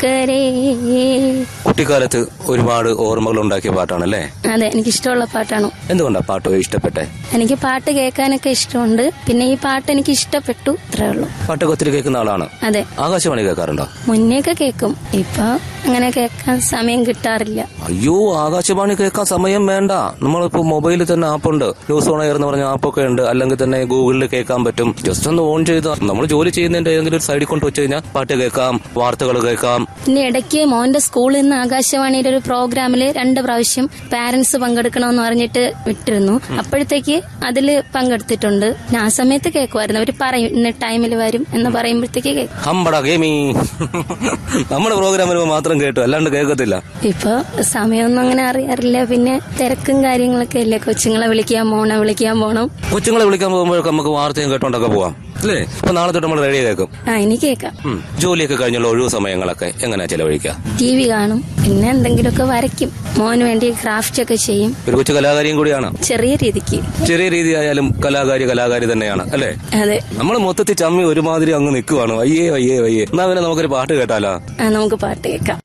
കൂട്ടുകാരേ കുട്ടിക്കാലത്ത് ഒരുപാട് ഓർമ്മകൾ ഉണ്ടാക്കിയ പാട്ടാണല്ലേ അതെ എനിക്ക് ഇഷ്ടമുള്ള പാട്ടാണ് എന്തുകൊണ്ടാ പാട്ട് ഇഷ്ടപ്പെട്ടെ എനിക്ക് പാട്ട് കേൾക്കാനൊക്കെ ഇഷ്ടമുണ്ട് പിന്നെ ഈ പാട്ട് എനിക്ക് ഇഷ്ടപ്പെട്ടു ഇത്രേ ഉള്ളൂ പാട്ടൊക്കെ ഒത്തിരി കേൾക്കുന്ന ആളാണ് അതെ ആകാശവാണി കേൾക്കാറുണ്ടോ മുന്നേയൊക്കെ കേൾക്കും ഇപ്പൊ അങ്ങനെ കേൾക്കാൻ സമയം കിട്ടാറില്ല അയ്യോ ആകാശവാണി കേൾക്കാൻ സമയം വേണ്ട നമ്മളിപ്പോ മൊബൈലിൽ തന്നെ ആപ്പുണ്ട് ന്യൂസ് ഓൺ എയർ എന്ന് പറഞ്ഞ ആപ്പൊക്കെ ഉണ്ട് അല്ലെങ്കിൽ തന്നെ ഗൂഗിളിൽ കേൾക്കാൻ പറ്റും ജസ്റ്റ് ഒന്ന് ഓൺ ചെയ്ത് നമ്മൾ ജോലി ചെയ്യുന്നതിന്റെ ഏതെങ്കിലും ഒരു സൈഡിൽ കൊണ്ട് വെച്ച് കഴിഞ്ഞാൽ പാട്ട് കേൾക്കാം വാർത്തകൾ കേൾക്കാം പിന്നെ ഇടയ്ക്ക് മോന്റെ സ്കൂളിൽ നിന്ന് ആകാശവാണിയുടെ ഒരു പ്രോഗ്രാമില് രണ്ട് പ്രാവശ്യം പാരന്റ്സ് പങ്കെടുക്കണമെന്ന് പറഞ്ഞിട്ട് വിട്ടിരുന്നു അപ്പോഴത്തേക്ക് അതില് പങ്കെടുത്തിട്ടുണ്ട് ഞാൻ ആ സമയത്ത് കേൾക്കുമായിരുന്നു അവര് പറയും ഇന്ന ടൈമിൽ വരും എന്ന് പറയുമ്പോഴത്തേക്ക് കേൾക്കും ഹമ്പട ഗെയിമി നമ്മുടെ പ്രോഗ്രാം വരുമ്പോൾ മാത്രം കേട്ടു അല്ലാണ്ട് കേൾക്കത്തില്ല ഇപ്പൊ സമയമൊന്നും അങ്ങനെ അറിയാറില്ല പിന്നെ തിരക്കും കാര്യങ്ങളൊക്കെ അല്ലേ കൊച്ചുങ്ങളെ വിളിക്കാൻ പോണം വിളിക്കാൻ പോണം കൊച്ചുങ്ങളെ വിളിക്കാൻ പോകുമ്പോഴൊക്കെ നമുക്ക് വാർത്തയും കേട്ടോണ്ടൊക്കെ പോവാം അല്ലേ അപ്പൊ നാളെ തൊട്ട് നമ്മൾ റെഡി കേൾക്കും ആ ഇനി കേൾക്കാം ഉം. ജോലിയൊക്കെ കഴിഞ്ഞുള്ള ഒഴിവ് സമയങ്ങളൊക്കെ എങ്ങനെയാ ചെലവഴിക്കുക ടി വി കാണും പിന്നെ എന്തെങ്കിലുമൊക്കെ വരയ്ക്കും മോന് വേണ്ടി ക്രാഫ്റ്റ് ഒക്കെ ചെയ്യും ഒരു കൊച്ചു കലാകാരിയും കൂടിയാണ് ചെറിയ രീതിക്ക് ചെറിയ രീതി ആയാലും കലാകാരി കലാകാരി തന്നെയാണ് അല്ലേ അതെ നമ്മൾ മൊത്തത്തിൽ ചമ്മി ഒരുമാതിരി അങ്ങ് നിൽക്കുവാണ് അയ്യേ അയ്യേ അയ്യേ എന്നാ പിന്നെ നമുക്കൊരു പാട്ട് കേട്ടാലോ ആ നമുക്ക് പാട്ട് കേൾക്കാം